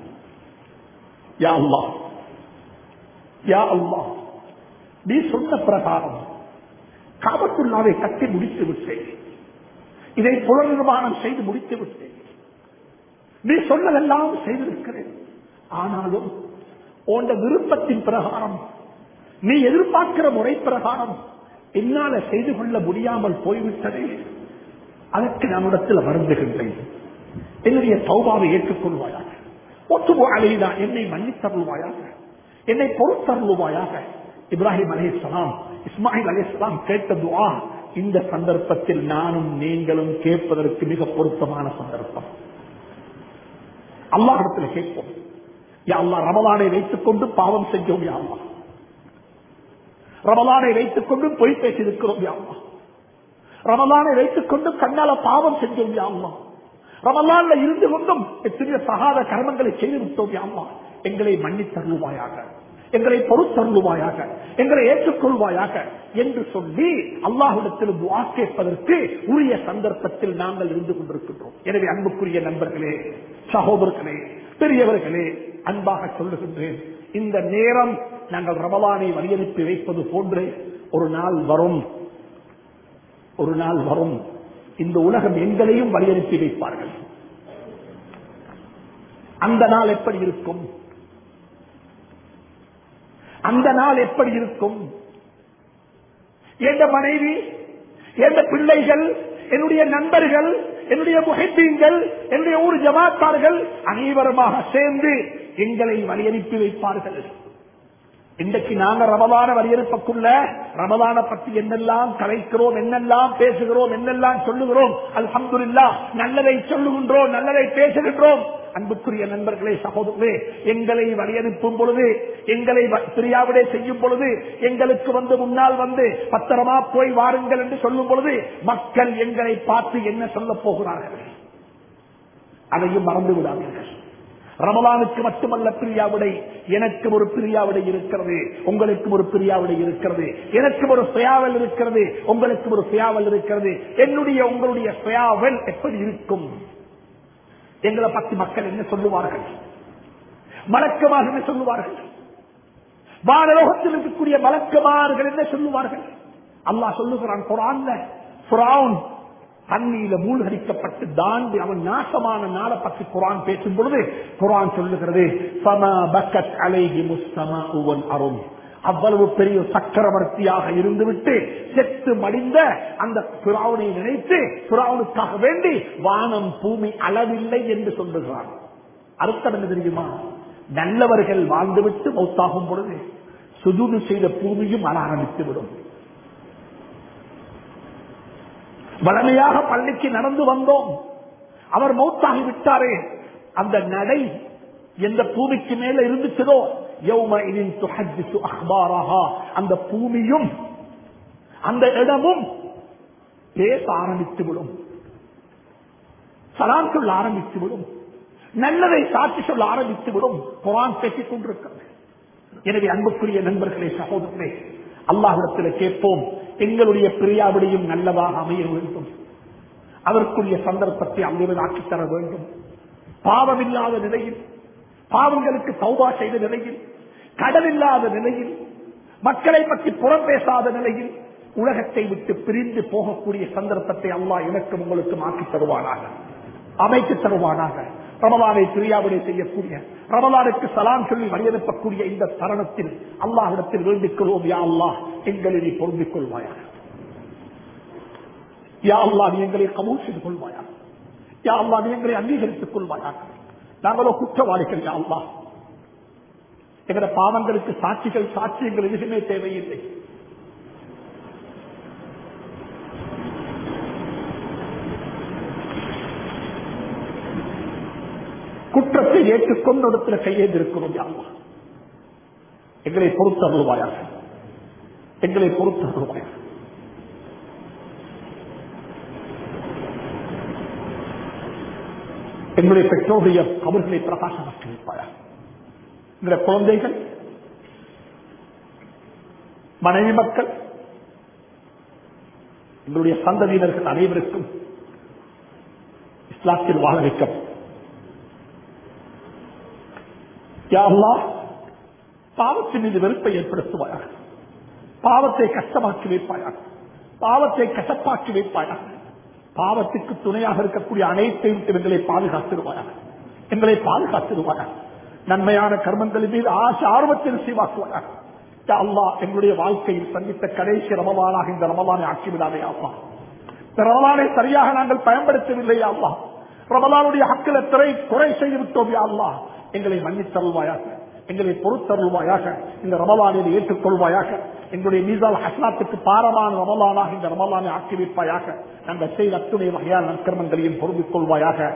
யா அல்லாஹ் யா அல்லாஹ் நீ சொன்ன பிரகாரம் காபத்துள்ளாவை கட்டி முடித்து விட்டேன் இதை புனர்நிர்மாணம் செய்து முடித்து விட்டேன் நீ சொன்னதெல்லாம் செய்திருக்கிறேன் ஆனாலும் உண்ட விருப்பத்தின் பிரகாரம் நீ எதிர்பார்க்கிற முறை பிரகாரம் என்னால செய்து கொள்ள முடியாமல் போய்விட்டதே அதற்கு நான் இடத்தில் வருந்துகின்றேன் என்னுடைய சௌபாவை ஏற்றுக்கொள்வாயாக ஒத்துவோ அலைதா என்னை மன்னித்தருள்வாயாக என்னை பொறுத்தருள்வாயாக இப்ராஹிம் அலி இஸ்லாம் இஸ்மாயில் அலி இஸ்லாம் கேட்ட துவா இந்த சந்தர்ப்பத்தில் நானும் நீங்களும் கேட்பதற்கு மிக பொருத்தமான சந்தர்ப்பம் அல்லாஹிடத்தில் கேட்போம் யா அல்லா ரமலானை வைத்துக் கொண்டு பாவம் செஞ்சோம் யா அல்லா ரமலானை வைத்துக் கொண்டு பொய் பேசியிருக்கிறோம் யா அல்லா ரமலானை வைத்துக் கொண்டு கண்ணால பாவம் செஞ்சோம் யா அல்லா ரமலான்ல இருந்து கொண்டும் எத்தனையோ சகாத கர்மங்களை செய்து விட்டோம் யா அல்லா எங்களை மன்னித்தருள்வாயாக எங்களை பொறுத்தருள்வாயாக எங்களை ஏற்றுக்கொள்வாயாக என்று சொல்லி அல்லாஹிடத்தில் துவா கேட்பதற்கு உரிய சந்தர்ப்பத்தில் நாங்கள் இருந்து கொண்டிருக்கின்றோம் எனவே அன்புக்குரிய நண்பர்களே சகோதரர்களே பெரியவர்களே அன்பாக சொல்லுகின்றேன் இந்த நேரம் நாங்கள் ரமலானை வழியனுப்பி வைப்பது போன்று ஒரு நாள் வரும் ஒரு நாள் வரும் இந்த உலகம் எங்களையும் வழியனுப்பி வைப்பார்கள் அந்த நாள் எப்படி இருக்கும் அந்த நாள் எப்படி இருக்கும் எந்த மனைவி எந்த பிள்ளைகள் என்னுடைய நண்பர்கள் என்னுடைய முகைத்தீங்கள் என்னுடைய ஊர் ஜமாத்தார்கள் அனைவருமாக சேர்ந்து எங்களை வழியனுப்பி வைப்பார்கள் இன்றைக்கு நாங்க ரமதான வரையறுப்பக்குள்ள ரமதான பத்தி என்னெல்லாம் கலைக்கிறோம் என்னெல்லாம் பேசுகிறோம் என்னெல்லாம் சொல்லுகிறோம் அல்ஹம்துலில்லா நல்லதை சொல்லுகின்றோம் நல்லதை பேசுகின்றோம் அன்புக்குரிய நண்பர்களே சகோதரர்களே எங்களை வழியனுப்பும் பொழுது எங்களை பிரியாவிடே செய்யும் பொழுது எங்களுக்கு வந்து முன்னால் வந்து பத்திரமா போய் வாருங்கள் என்று சொல்லும் பொழுது மக்கள் எங்களை பார்த்து என்ன சொல்ல போகிறார்கள் அதையும் மறந்து விடாதீர்கள் ரமலானுக்கு மட்டுமல்ல பிரியாவிடை எனக்கு ஒரு பிரியாவிடை இருக்கிறது உங்களுக்கும் ஒரு பிரியாவிடை இருக்கிறது எனக்கும் ஒரு சுயாவல் இருக்கிறது உங்களுக்கும் ஒரு சுயாவல் இருக்கிறது என்னுடைய உங்களுடைய சுயாவல் எப்படி இருக்கும் எங்களை பத்தி மக்கள் என்ன சொல்லுவார்கள் மலக்கமாக என்ன சொல்லுவார்கள் வானலோகத்தில் இருக்கக்கூடிய மலக்கமார்கள் என்ன சொல்லுவார்கள் அல்லாஹ் சொல்லுகிறான் குரான்ல புறான் தண்ணீர மூழ்கடிக்கப்பட்டு தாண்டி அவன் நாசமான நாளை பற்றி குரான் பேசும் பொழுது குரான் சொல்லுகிறது அருண் அவ்வளவு பெரிய சக்கரவர்த்தியாக இருந்துவிட்டு செத்து மடிந்த அந்த புறாவனை நினைத்து புறாவனுக்காக வேண்டி வானம் பூமி அளவில்லை என்று சொல்லுகிறான் அர்த்தம் என்ன தெரியுமா நல்லவர்கள் வாழ்ந்துவிட்டு மௌத்தாகும் பொழுது சுஜூது செய்த பூமியும் அல ஆரம்பித்து விடும் வளமையாக பள்ளிக்கு நடந்து வந்தோம் அவர் மௌத்தாகி விட்டாரே அந்த நடை எந்த பூமிக்கு மேல இருந்துச்சதோ யௌமஇதின் துஹஜ்ஜிசு அஹ்பாரஹா. அந்த பூமியும் அந்த இடமும் பேச ஆரம்பித்து விடும் சலாம் சொல்ல ஆரம்பித்து விடும் நல்லதை சாட்சி சொல்ல ஆரம்பித்து விடும் குரான் பேசிக் கொண்டிருக்கிறது எனவே அன்புக்குரிய நண்பர்களே சகோதரர்களே அல்லாஹிடத்தில் கேட்போம் எங்களுடைய பிரியாவிடையும் நல்லதாக அமைய வேண்டும் அதற்குரிய சந்தர்ப்பத்தை அங்கிருந்து தர வேண்டும் பாவமில்லாத நிலையில் பாவங்களுக்கு தௌபா செய்த நிலையில் கடலில்லாத நிலையில் மக்களை பற்றி புறம் பேசாத நிலையில் உலகத்தை விட்டு பிரிந்து போகக்கூடிய சந்தர்ப்பத்தை அல்லாஹ் எனக்கும் உங்களுக்கும் ஆக்கி தருவானாக அமைத்து தருவானாக ரமலானை பிரியாவிடை செய்யக்கூடிய ரமலானுக்கு சலாம் சொல்லி வழியனுப்பக்கூடிய இந்த தருணத்தில் அல்லாஹிடத்தில் வேண்டிக் கொள்வோம் யா அல்லாஹ் எங்களை நீ பொருந்திக் கொள்வாயாக யா அல்லா நீ எங்களை கபூல் செய்து கொள்வாயாக யா அல்லா நீ எங்களை அங்கீகரித்துக் கொள்வாயாக நாங்களோ குற்றவாளிகள் யா அல்லா எங்களோட பாவங்களுக்கு சாட்சிகள் சாட்சியங்கள் எதுவுமே தேவையில்லை குற்றத்தை ஏற்றுக்கொண்டு இடத்துல கையேந்திருக்கிறோம் யா அல்லா எங்களை பொறுத்தருள்வாயாக எங்களை பொறுத்தருள்வாயாக எங்களுடைய பெற்றோருடைய கபர்களை பிரகாசமாக்கி வைப்பாயா எங்களுடைய குழந்தைகள் மனைவி மக்கள் எங்களுடைய சந்ததியினர்கள் அனைவருக்கும் இஸ்லாத்தில் வாழ வைக்கும் யா அல்லாஹ் பாவத்தின் மீது வெறுப்பை ஏற்படுத்துவாயாக பாவத்தை கஷ்டமாக்கி வைப்பாயாக பாவத்தை கசப்பாக்கி வைப்பாயாக பாவத்துக்கு துணையாக இருக்கக்கூடிய அனைத்தையும் விட்டு எங்களை பாதுகாத்திருவாயாக எங்களை பாதுகாத்திருவாயாக நன்மையான கர்மங்களின் மீது ஆசை ஆர்வத்தில் சீவாக்குவாயாக யா அல்லாஹ் எங்களுடைய வாழ்க்கையில் சந்தித்த கடைசி ரமலானாக இந்த ரமலானை ஆக்கிவிடாதே அல்லா இந்த ரமலானை சரியாக நாங்கள் பயன்படுத்தவில்லை அல்லா ரமலானுடைய ஹக்கில திரை குறை செய்து விட்டோம் யா அல்லாஹ் எங்களை மன்னித்தருள்வாயாக எங்களை பொறுத்தருள்வாயாக இந்த ரமலானில் ஏற்றுக்கொள்வாயாக எங்களுடைய மீசால் ஹஸ்னாத்துக்கு பாரமான ரமலானாக இந்த ரமலானை ஆக்கி வைப்பாயாக நாங்கள் செய்த அத்துணை வகையான நற்கர்மங்களையும் பொருந்திக் கொள்வாயாக